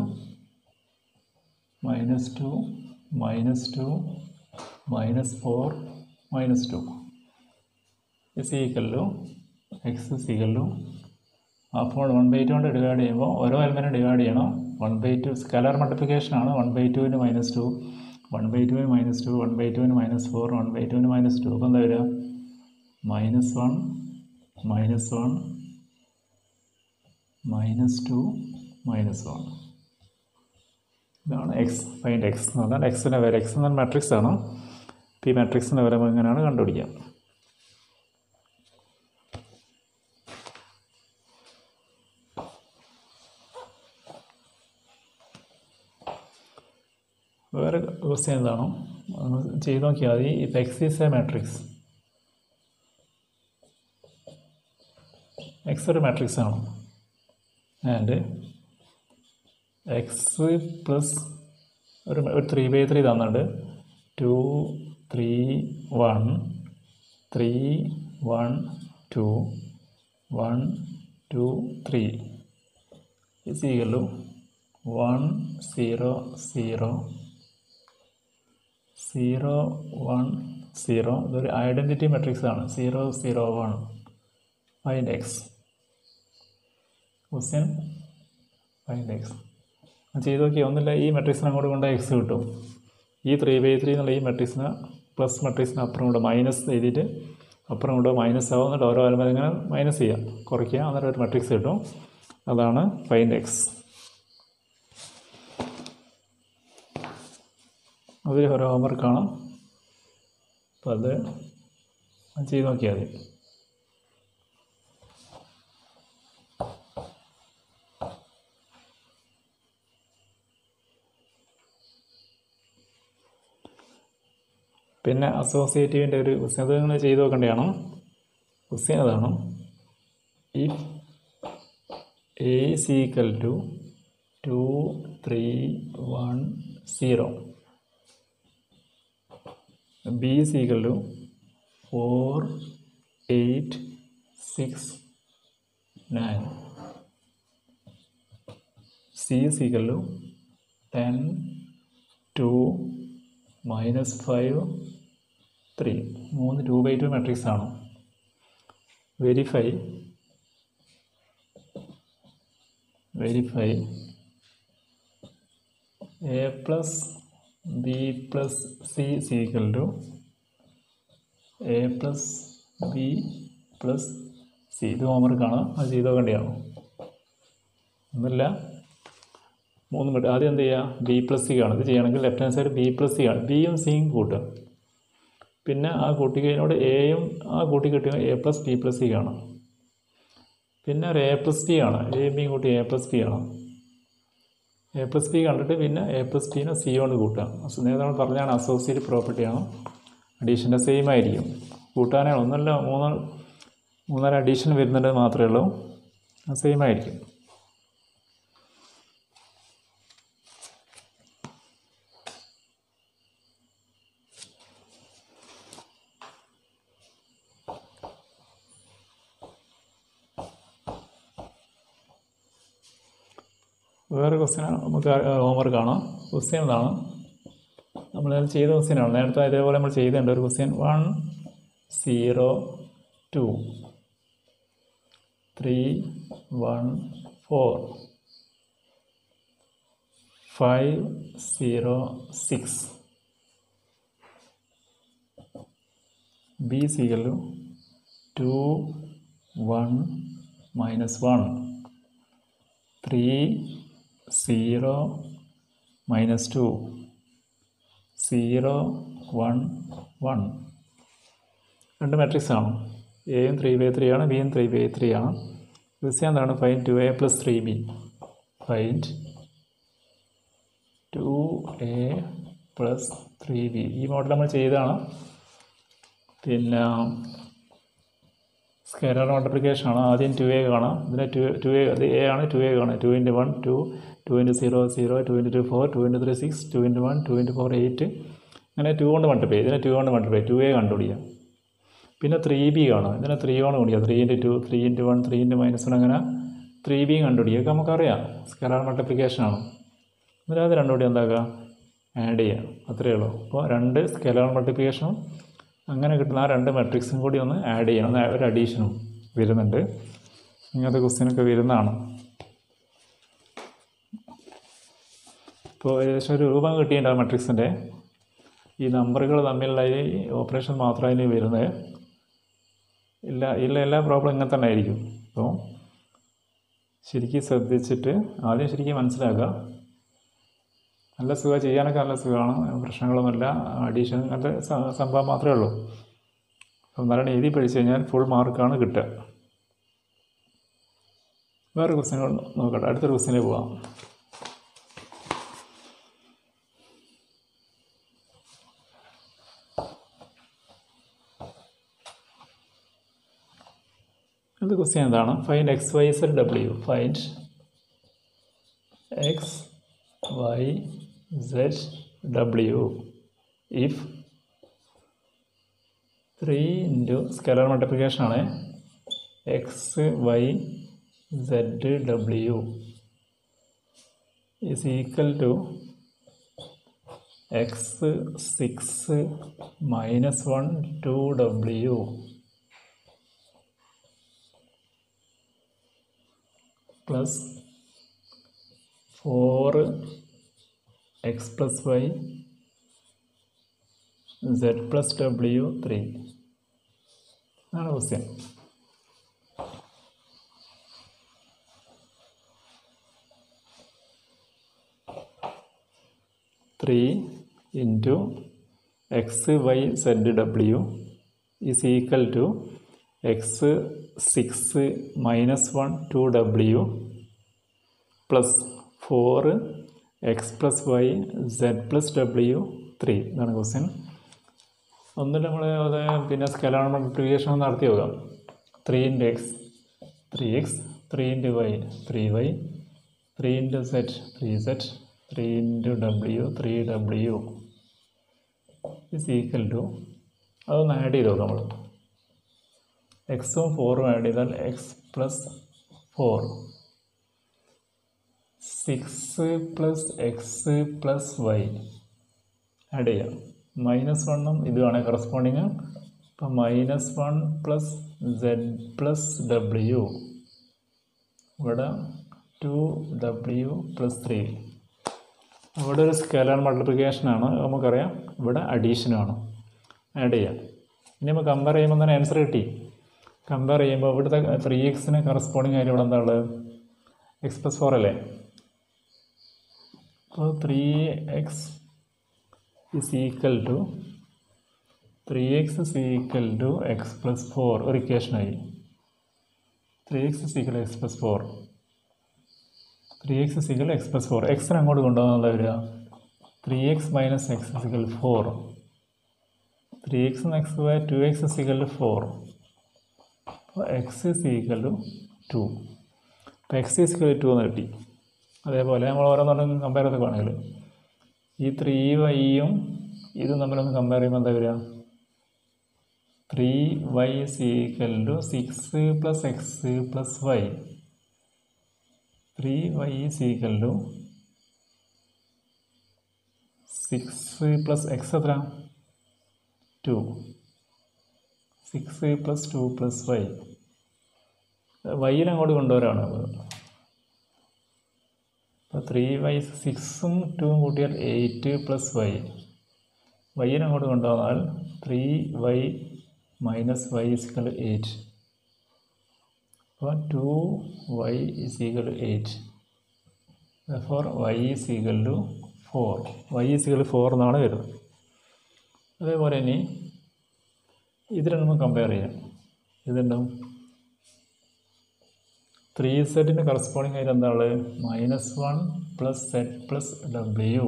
minus two minus two minus four minus two is equal to X is equal to അപ്പോൾ one by two കൊണ്ട് divide ചെയ്യുമ്പോൾ ഓരോ എലമെൻറ്റും divide ചെയ്യണം one by two scalar multiplication ആണ് one by ടുവിന് minus two one by ടുവിന് minus two one by ടുവിന് മൈനസ് ഫോർ വൺ ബൈ ടുവിന് മൈനസ് ടു അപ്പോൾ എന്താ വരിക minus one minus one minus two minus one ഇതാണ് എക്സ് ഫൈൻഡ് എക്സ് എന്ന് പറഞ്ഞാൽ എക്സിൻ്റെ വരെ എക്സ് എന്ന മാട്രിക്സ് ആണ് അപ്പോൾ ഈ മാട്രിക്സിൻ്റെ വരെ എങ്ങനെയാണ് കണ്ടുപിടിക്കുക വേറെ ക്വസ്റ്റ്യൻ എന്താണ് നമ്മൾ ചെയ്ത് നോക്കിയാൽ മതി if X is a matrix X ഒരു മാട്രിക്സ് ആണ് ആൻഡ് എക്സ് പ്ലസ് ഒരു ഒരു ത്രീ ബൈ ത്രീ തന്നിട്ടുണ്ട് two three one three one two one two three is equal to one zero zero zero one zero ഇതൊരു identity matrix ആണ് zero zero one find X question find X ചെയ്ത് നോക്കി ഒന്നുമില്ല ഈ മെട്രിക്സിന് അങ്ങോട്ട് കൊണ്ട് X കിട്ടും ഈ ത്രീ ബൈ ത്രീ എന്നുള്ള ഈ മെട്രിക്സിന് പ്ലസ് മെട്രിക്സിന് അപ്പുറം കൊണ്ട് മൈനസ് എഴുതിയിട്ട് അപ്പുറം കൊണ്ട് മൈനസ് ആവും എന്നിട്ട് ഓരോ ആൽമ ഇങ്ങനെ മൈനസ് ചെയ്യാം കുറയ്ക്കുക അന്നേരം ഒരു മെട്രിക്സ് കിട്ടും അതാണ് ഫൈൻഡ് എക്സ് അതൊരു ഒരു ഹോംവർക്കാണ് അപ്പോൾ അത് ചെയ്ത് നോക്കിയാൽ മതി പിന്നെ അസോസിയേറ്റീവിൻ്റെ ഒരു ക്വസ്റ്റ്യൻ അത് നിങ്ങൾ ചെയ്ത് നോക്കേണ്ടതാണ് ക്വസ്റ്റ്യൻ അതാണ് if A is equal two two three one zero B is equal to 4, 8, 6, 9. C is equal to 10, 2, minus 5, 3. മൂന്ന് ടു ബൈ ടു മെട്രിക്സ് ആണ് verify verify A plus B plus C is equal to A plus B plus C ഇത് ഹോംവർക്കാണ് അത് ചെയ്ത് നോക്കേണ്ടതാണ് ഒന്നുമില്ല മൂന്ന് minute ആദ്യം എന്ത് ചെയ്യുക ബി പ്ലസ് സി കാണും ഇത് ചെയ്യണമെങ്കിൽ left hand side B plus C ആണ് ബിയും സിയും കൂട്ടുക പിന്നെ ആ കൂട്ടിക്കഴിഞ്ഞോട് എയും ആ കൂട്ടി കിട്ടിയ A plus B plus C കാണും പിന്നെ ഒരു എ പ്ലസ് ബി ആണ് എയും ബിയും കൂട്ടി എ പ്ലസ് ബി ആണ് എ പ്ലസ് ബി കണ്ടിട്ട് പിന്നെ എ പ്ലസ് ബിനെ സി കൊണ്ട് കൂട്ടുക നേരത്തെ നമ്മൾ പറഞ്ഞാണ് അസോസിയേറ്റ് പ്രോപ്പർട്ടിയാണ് അഡീഷൻ്റെ സെയിം ആയിരിക്കും കൂട്ടാനേ ഒന്നല്ല മൂന്ന് മൂന്നര അഡീഷൻ വരുന്നുണ്ട് മാത്രമേ ഉള്ളൂ സെയിം ആയിരിക്കും വേറെ ക്വസ്റ്റ്യൻ നമുക്ക് ഹോംവർക്ക് ആണ് ക്വസ്റ്റ്യൻ ഇതാണ് നമ്മൾ നേരത്തെ ചെയ്ത ക്വസ്റ്റ്യനാണ് നേരത്തെ ഇതേപോലെ നമ്മൾ ചെയ്തിട്ടുണ്ട് ഒരു question one zero two three one four five zero six B is equal two one minus one three zero minus two zero one one രണ്ട് മാട്രിക്സ് ആണ് എയും ത്രീ ബൈ ത്രീ ആണ് ബിയും ത്രീ ബൈ ത്രീ ആണ് ക്വസ്റ്റ്യൻ എന്താണ് find two A plus three B find two A plus three B ഈ model നമ്മൾ ചെയ്തതാണ് പിന്നെ സ്കെലർ മൾട്ടിപ്ലിക്കേഷൻ ആണ് ആദ്യം ടു എ കാണാം ഇതിനെ ടു ടു എ അത് എ ആണ് ടു എ കാണാം two into one two two into zero zero two into two four two into three six two into one two into four eight അങ്ങനെ two കൊണ്ട് multiply ഇതിനെ two കൊണ്ട് multiply two A കണ്ടുപിടിക്കാം പിന്നെ three B കാണാം ഇതിനെ three കൊണ്ട് കൂടിയാൽ three into two three into one three into minus one അങ്ങനെ ത്രീ ബി കണ്ടുപിടിക്കുക ഒക്കെ നമുക്കറിയാം സ്കെലർ മൾട്ടിപ്ലിക്കേഷൻ ആണ് എന്നിട്ട് അത് രണ്ടും കൂടി എന്താക്കുക ആഡ് ചെയ്യാം അത്രയേ ഉള്ളൂ അപ്പോൾ രണ്ട് സ്കെലർ മൾട്ടിപ്ലിക്കേഷനും അങ്ങനെ കിട്ടുന്ന ആ രണ്ട് മെട്രിക്സും കൂടി ഒന്ന് ആഡ് ചെയ്യണം ഒന്ന് ഒരു അഡീഷനും വരുന്നുണ്ട് ഇങ്ങനത്തെ ക്വസ്റ്റ്യനൊക്കെ വരുന്നതാണ് ഇപ്പോൾ ഏകദേശം ഒരു രൂപം കിട്ടിയിട്ടുണ്ട് ആ മെട്രിക്സിൻ്റെ ഈ നമ്പറുകൾ തമ്മിലുള്ള ഈ ഓപ്പറേഷൻ മാത്രം അതിന് വരുന്നത് ഇല്ല ഇല്ല എല്ലാ പ്രോബ്ലം ഇങ്ങനെ തന്നെ ആയിരിക്കും അപ്പോൾ ശരിക്കും ശ്രദ്ധിച്ചിട്ട് ആദ്യം ശരിക്കും മനസ്സിലാക്കുക നല്ല സുഖം ചെയ്യാനൊക്കെ നല്ല സുഖമാണ് പ്രശ്നങ്ങളൊന്നുമില്ല അഡീഷൻ നല്ല സ- സംഭവം മാത്രമേ ഉള്ളൂ അപ്പം നല്ലോണം എഴുതി പഠിച്ചു കഴിഞ്ഞാൽ ഫുൾ മാർക്കാണ് കിട്ടുക വേറെ ക്വസ്റ്റ്യനുകൾ നോക്കട്ടെ അടുത്തൊരു ക്വസ്റ്റ്യനിൽ പോവാം അടുത്ത ക്വസ്റ്റ്യൻ എന്താണ് find X Y Z W find X Y Z W if three into scalar multiplication ആണ് X Y Z W is equal to X six minus one two W plus four X plus Y Z plus W three അതാണ് question three into X Y Z W is equal to X six minus one two W plus four X plus Y Z plus W three ഇതാണ് question ഒന്നിൽ നമ്മൾ അത് പിന്നെ scalar multiplication നടത്തി നോക്കാം three into X three X three into Y three Y three into Z three Z three into W three W is equal to അതൊന്ന് add ചെയ്ത് നോക്കാം നമ്മൾ എക്സും ഫോറും ആഡ് ചെയ്താൽ X plus four six plus X plus Y add ചെയ്യാം minus വണ്ണും ഇതുമാണ് കറസ്പോണ്ടിങ് അപ്പം minus one plus Z plus W ഇവിടെ ടു ഡബ്ല്യു പ്ലസ് ത്രീ ഇവിടെ ഒരു സ്കെലർ മൾട്ടിപ്ലിക്കേഷനാണ് നമുക്കറിയാം ഇവിടെ അഡീഷനാണ് ആഡ് ചെയ്യാം ഇനി നമ്മൾ കമ്പയർ ചെയ്യുമ്പോൾ തന്നെ ആൻസർ കിട്ടി കമ്പയർ ചെയ്യുമ്പോൾ ഇവിടുത്തെ ത്രീ എക്സിന് കറസ്പോണ്ടിങ് ആയിട്ട് ഇവിടെ എന്താ ഉള്ളത് എക്സ് പ്ലസ് ഫോർ അല്ലേ അപ്പോൾ three X is equal to three X is equal to X plus four ഒരു ഇക്വേഷനായി three X is equal X plus four three X is equal X plus four എക്സിന് അങ്ങോട്ട് കൊണ്ടുപോകുന്നുള്ള വരിക three X minus X is equal four three X X by two X is equal to four അപ്പോൾ X is equal to two അപ്പോൾ X is equal to എന്ന് കിട്ടി അതേപോലെ നമ്മൾ ഓരോന്നോട്ടും കമ്പയർ ചെയ്ത് വേണമെങ്കിൽ ഈ ത്രീ വൈയും ഇതും തമ്മിലൊന്ന് കമ്പയർ ചെയ്യുമ്പോൾ എന്താ വരിക three Y is equal to six plus X plus Y three Y is equal to six plus X എത്ര two six plus two plus Y വൈയിൽ അങ്ങോട്ട് കൊണ്ടുവരാണ് അപ്പോൾ ത്രീ വൈ സിക്സും ടൂവും കൂട്ടിയാൽ എയ്റ്റ് പ്ലസ് വൈ വൈയിൽ അങ്ങോട്ട് കൊണ്ടുവന്നാൽ three Y minus Y is equal eight അപ്പോൾ two Y is equal to eight four Y is equal to four Y is equal four എന്നാണ് വരുന്നത് അതേപോലെ ഇനി ഇതിനെ നമുക്ക് കമ്പയർ ചെയ്യാം ഇതുണ്ടാവും ത്രീ സെറ്റിന് കറസ്പോണ്ടിങ് ആയിട്ട് എന്താണ് minus one plus Z plus W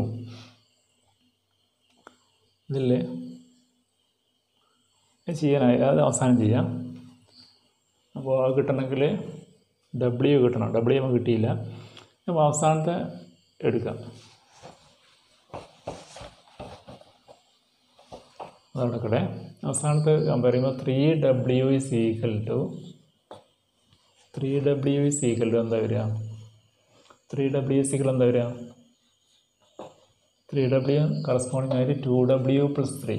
ഇതില്ലേ ഇത് ചെയ്യാനായി അത് അവസാനം ചെയ്യാം അപ്പോൾ അത് കിട്ടണമെങ്കിൽ ഡബ്ല്യു കിട്ടണം ഡബ്ല്യു നമുക്ക് കിട്ടിയില്ല അപ്പോൾ അവസാനത്തെ എടുക്കാം അതവിടെ കൂടെ അവസാനത്തെ കമ്പയർ ചെയ്യുമ്പോൾ three W is equal to three W is equal to എന്താ വരിക ത്രീ ഡബ്ല്യു ഇസ് ഈക്വൽ എന്താ വരിക ത്രീ ഡബ്ല്യു കറസ്പോണ്ടിങ് ആയിട്ട് ടു ഡബ്ല്യു പ്ലസ് ത്രീ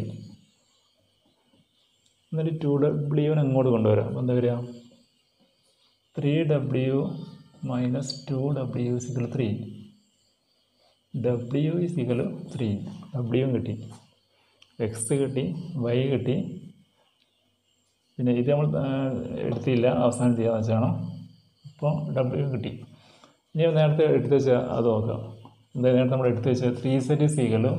എന്നിട്ട് ടു ഡബ്ല്യുവിനെ അങ്ങോട്ട് കൊണ്ടുവരാം അപ്പോൾ എന്താ വരിക three W minus two W is equal three W is equal three ഡബ്ല്യുവും കിട്ടി എക്സ് കിട്ടി വൈ കിട്ടി പിന്നെ ഇത് നമ്മൾ ആ, എടുത്തില്ല അവസാനം ചെയ്യാന്ന് വെച്ചാണ് അപ്പോൾ ഡബ്ല്യു കിട്ടി ഇനി നേരത്തെ എടുത്ത് വെച്ച അത് നോക്കാം എന്താ നേരത്തെ നമ്മൾ എടുത്ത് വെച്ച ത്രീ സെറ്റ് സീകളും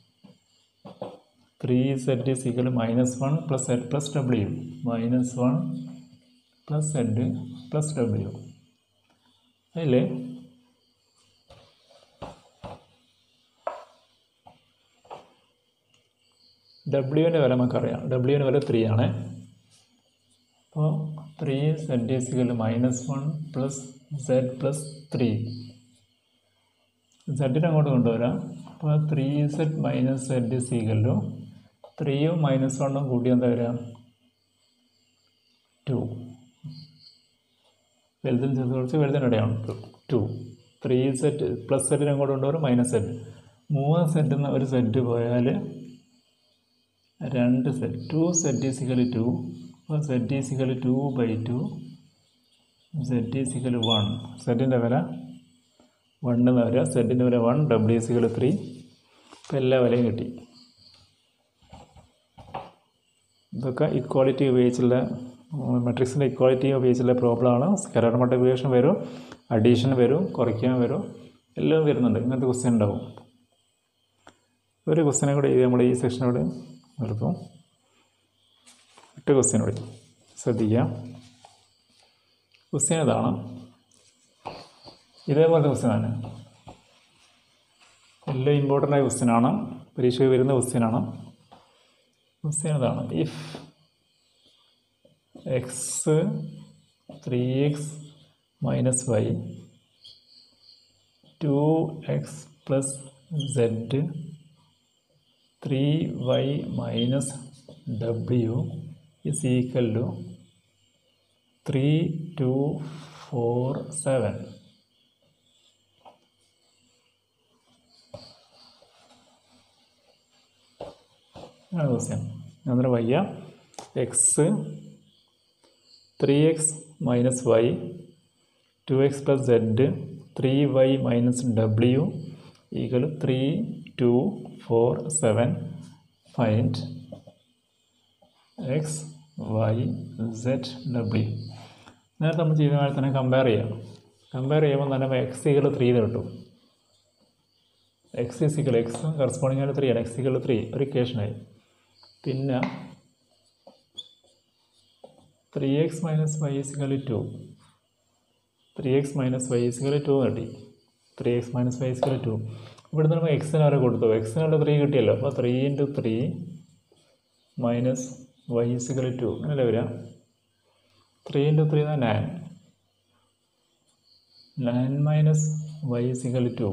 three Z is equal minus one plus Z plus W minus one plus Z plus W അതില്ലേ ഡബ്ല്യുവിൻ്റെ വില നമുക്കറിയാം ഡബ്ല്യുവിൻ്റെ വില ത്രീ ആണ് അപ്പോൾ three Z is equal minus one plus Z plus three സെഡിനെ അങ്ങോട്ട് കൊണ്ടുവരാം അപ്പോൾ ത്രീ സെഡ് മൈനസ് സെഡ് സീക്കല്ലോ ത്രീയും മൈനസ് വണ്ണും കൂട്ടി എന്താ വരിക ടു വലുതിന് ചേർത്ത് കുറച്ച് വലുതിന് ഇടയാണ് ടു ത്രീ സെറ്റ് പ്ലസ് സെറ്റിനെ അങ്ങോട്ട് കൊണ്ടുവരും മൈനസ് സെറ്റ് മൂന്ന് സെറ്റിൽ നിന്ന് ഒരു സെറ്റ് പോയാൽ രണ്ട് Z two Z is equal two അപ്പോൾ Z is equal two by two Z is equal one സെറ്റിൻ്റെ വില വണ്ണെന്ന് വരിക സെറ്റിൻ്റെ വില വൺ ഡബ്ല്യു ഈസിക്കൽ ത്രീ ഇപ്പം എല്ലാ വിലയും കിട്ടി ഇതൊക്കെ ഇക്വാളിറ്റി ഉപയോഗിച്ചുള്ള മെട്രിക്സിൻ്റെ ഇക്വാളിറ്റി ഉപയോഗിച്ചുള്ള പ്രോബ്ലമാണ് സ്കെലർ മൾട്ടിപ്ലിക്കേഷൻ വരും അഡീഷൻ വരും കുറയ്ക്കാൻ വരും എല്ലാം വരുന്നുണ്ട് ഇങ്ങനത്തെ ക്വസ്റ്റ്യൻ ഉണ്ടാവും ഒരു ക്വസ്റ്റ്യനെ കൂടെ എഴുതി നമ്മൾ ഈ സെക്ഷനോട് നിർത്തും എട്ട് ക്വസ്റ്റ്യൻ കൂടി ശ്രദ്ധിക്കാം ക്വസ്റ്റ്യൻ ഇതാണ് ഇതേപോലത്തെ ക്വസ്റ്റ്യനാണ് എല്ലാം ഇമ്പോർട്ടൻ്റ് ആയ ക്വസ്റ്റ്യനാണ് പരീക്ഷയിൽ വരുന്ന ക്വസ്റ്റ്യനാണ് ക്വസ്റ്റ്യൻ ഇതാണ് if X three X minus Y two X plus Z three Y minus W is equal to three two four seven ആണ് ക്വസ്റ്റ്യൻ അന്നേരം വയ്യ X three X minus Y two X plus Z three Y minus W equal three two four seven find X Y Z W നേരത്തെ നമ്മൾ ചെയ്ത മാതിരി തന്നെ compare ചെയ്യാം compare ചെയ്യുമ്പോൾ തന്നെ എക്സ് ഈക്വൽ ത്രീ കിട്ടും എക്സ് ഈസിക്കൽ എക്സ് കറസ്പോണ്ടിങ് ആയിട്ട് ത്രീ ആണ് എക്സ് ഈക്വൽ ത്രീ ഒരു ഇക്വേഷനായി പിന്നെ three X minus Y is equal two three X minus Y is equal two കിട്ടി three X minus Y is equal two ഇവിടുന്ന് നമ്മൾ എക്സിന് വരെ കൊടുത്തു എക്സിനുള്ള ത്രീ കിട്ടിയല്ലോ അപ്പോൾ three into three minus Y is equal two അങ്ങനല്ലേ വരിക ത്രീ ഇൻറ്റു ത്രീ എന്നാൽ nine nine minus Y is equal two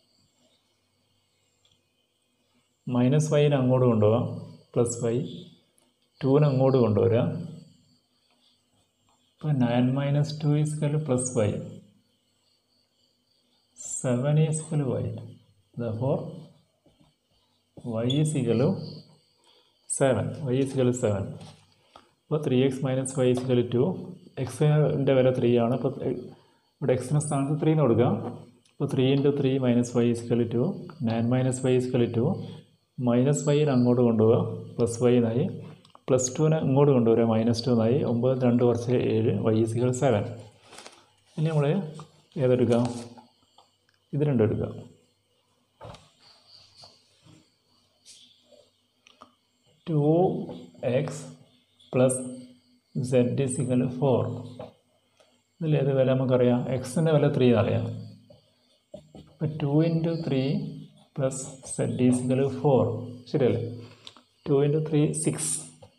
minus വൈനെ അങ്ങോട്ട് കൊണ്ടുപോകാം പ്ലസ് വൈ ടുവിന് അങ്ങോട്ട് കൊണ്ടുവരിക അപ്പോൾ nine minus two is equal plus y seven is equal y four y is equal seven y is equal seven അപ്പോൾ three X minus y is equal two എക്സിൻ്റെ വില ത്രീ ആണ് അപ്പോൾ ഇവിടെ എക്സിൻ്റെ സ്ഥാനത്ത് ത്രീ എന്ന് കൊടുക്കാം അപ്പോൾ three into three minus y is equal two nine minus y is equal two minus വൈനെ അങ്ങോട്ട് കൊണ്ടുപോവുക പ്ലസ് വൈ എന്നായി പ്ലസ് ടുവിനെ ഇങ്ങോട്ട് കൊണ്ടുവരിക മൈനസ് ടു എന്നായി ഒമ്പത് രണ്ട് കുറച്ച് ഏഴ് വൈ സികൾ സെവൻ ഇനി നമ്മൾ ഏതെടുക്കാം ഇത് രണ്ടും എടുക്കാം two X plus z is equal four ഇതിൽ ഏത് വില നമുക്കറിയാം എക്സിൻ്റെ വില ത്രീ എന്നറിയാം അപ്പോൾ two into three plus z is equal four ശരിയല്ലേ two into three six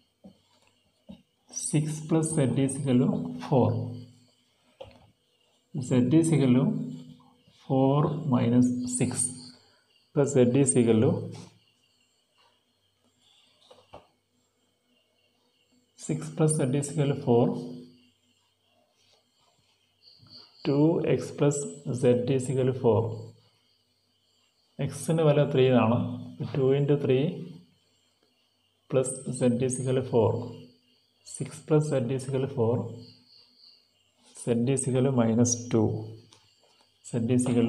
six plus z is equal four z is equal four minus six plus z is equal six plus z is equal four two X plus z is equal four എക്സിന് വില three എന്നാണ് two into three plus z is equal four six plus z is equal four z is equal minus two z is equal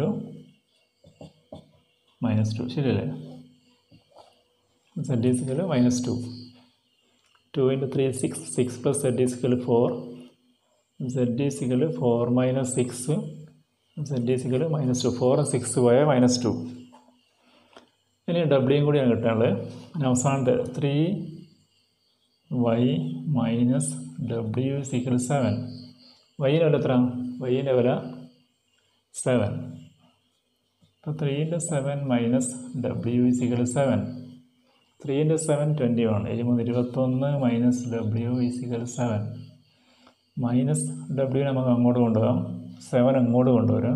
minus two ശരിയല്ലേ z is equal minus two two into three six six plus z is equal four z is equal four minus six z is equal minus two ഫോറും six പോയാൽ minus two ഇനി ഡബ്ല്യൂയും കൂടിയാണ് കിട്ടാനുള്ളത് പിന്നെ അവസാനത്തെ three Y minus ഡബ്ല്യു സിക്കൽ സെവൻ വൈൻ്റെ വില എത്ര വൈൻ്റെ വില സെവൻ അപ്പോൾ three into seven minus W is equal seven three into seven twenty one ഇരുപത് ഇരുപത്തൊന്ന് minus W is equal seven minus W നമുക്ക് അങ്ങോട്ട് കൊണ്ടുപോകാം സെവൻ അങ്ങോട്ട് കൊണ്ടുവരാം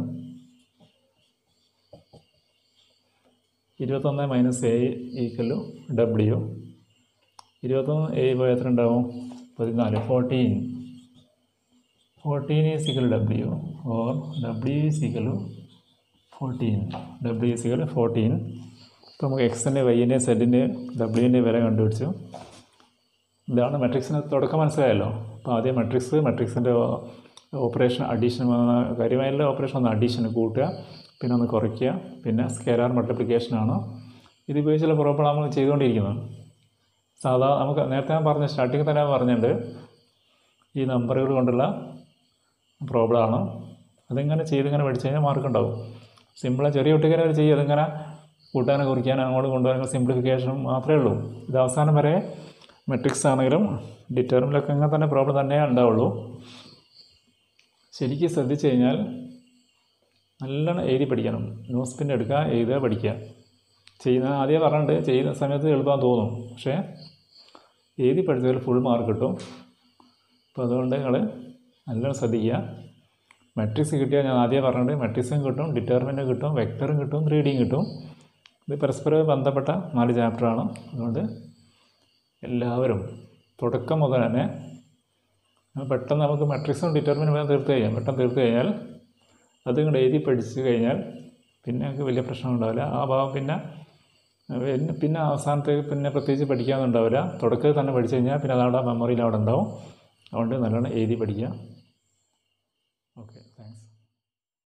ഇരുപത്തൊന്ന് മൈനസ് എ ഈക്വൽ ഡബ്ല്യു ഇരുപത്തൊന്ന് എ പോയി എത്ര ഉണ്ടാവും പതിനാല് fourteen fourteen is equal W or W is equal fourteen W is equal fourteen ഇപ്പോൾ നമുക്ക് എക്സിൻ്റെ വൈൻ്റെ സെഡിൻ്റെ ഡബ്ല്യുവിൻ്റെ വില കണ്ടുപിടിച്ചു ഇതാണ് മെട്രിക്സിന് തുടക്കം മനസ്സിലായല്ലോ അപ്പോൾ ആദ്യം മെട്രിക്സ് മെട്രിക്സിൻ്റെ ഓപ്പറേഷൻ അഡീഷൻ കാര്യമായുള്ള ഓപ്പറേഷൻ ഒന്ന് അഡീഷൻ കൂട്ടുക പിന്നെ ഒന്ന് കുറയ്ക്കുക പിന്നെ സ്കെലാർ മൾട്ടിപ്ലിക്കേഷനാണ് ഇത് ഉപയോഗിച്ചുള്ള പ്രോബ്ലം നമ്മൾ ചെയ്തുകൊണ്ടിരിക്കുന്നത് സാധാ നമുക്ക് നേരത്തെ ഞാൻ പറഞ്ഞ സ്റ്റാർട്ടിങ്ങിൽ തന്നെ പറഞ്ഞിട്ടുണ്ട് ഈ നമ്പറുകൾ കൊണ്ടുള്ള പ്രോബ്ലമാണ് അതിങ്ങനെ ചെയ്തിങ്ങനെ പഠിച്ചു കഴിഞ്ഞാൽ മാർക്ക് ഉണ്ടാവും സിമ്പിളാണ് ചെറിയ കുട്ടിക്കാരെ അവർ ചെയ്യും അതിങ്ങനെ കൂട്ടാനോ കുറിക്കാനോ അങ്ങോട്ട് കൊണ്ടുപോകാനോ സിംപ്ലിഫിക്കേഷനും മാത്രമേ ഉള്ളൂ ഇത് അവസാനം വരെ മെട്രിക്സ് ആണെങ്കിലും ഡിറ്റർമിനലൊക്കെ അങ്ങനെ തന്നെ പ്രോബ്ലം തന്നെ ഉണ്ടാവുള്ളൂ ശരിക്കും ശ്രദ്ധിച്ചു കഴിഞ്ഞാൽ നല്ലോണം എഴുതി പഠിക്കണം ന്യൂസ് പിൻ എടുക്കുക എഴുതുക പഠിക്കുക ചെയ്യുന്ന ആദ്യം പറഞ്ഞിട്ട് ചെയ്യുന്ന സമയത്ത് എളുപ്പം തോന്നും പക്ഷേ എഴുതി പഠിച്ചതിൽ ഫുൾ മാർക്ക് കിട്ടും അപ്പോൾ അതുകൊണ്ട് നിങ്ങൾ നല്ലോണം ശ്രദ്ധിക്കുക മെട്രിക്സ് കിട്ടിയാൽ ഞാൻ ആദ്യം പറഞ്ഞിട്ട് മെട്രിക്സും കിട്ടും ഡിറ്റർമിനും കിട്ടും വെക്ടറും കിട്ടും ത്രീ ഡിയും കിട്ടും ഇത് പരസ്പരം ബന്ധപ്പെട്ട നാല് ചാപ്റ്ററാണ് അതുകൊണ്ട് എല്ലാവരും തുടക്കം മുതൽ തന്നെ പെട്ടെന്ന് നമുക്ക് മെട്രിക്സും ഡിറ്റർമിനും വേണം തീർത്ത് കഴിയാം പെട്ടെന്ന് തീർത്ത് കഴിഞ്ഞാൽ അത് ഇങ്ങോട്ട് എഴുതി പഠിച്ചു കഴിഞ്ഞാൽ പിന്നെ നമുക്ക് വലിയ പ്രശ്നം ഉണ്ടാവില്ല ആ ഭാഗം പിന്നെ പിന്നെ പിന്നെ അവസാനത്തേക്ക് പിന്നെ പ്രത്യേകിച്ച് പഠിക്കാനുണ്ടാവില്ല തുടക്കത്തിൽ തന്നെ പഠിച്ചു കഴിഞ്ഞാൽ പിന്നെ അതവിടെ മെമ്മറിയിൽ അവിടെ ഉണ്ടാവും അതുകൊണ്ട് നല്ലോണം എഴുതി പഠിക്കുക ഓക്കെ താങ്ക്സ്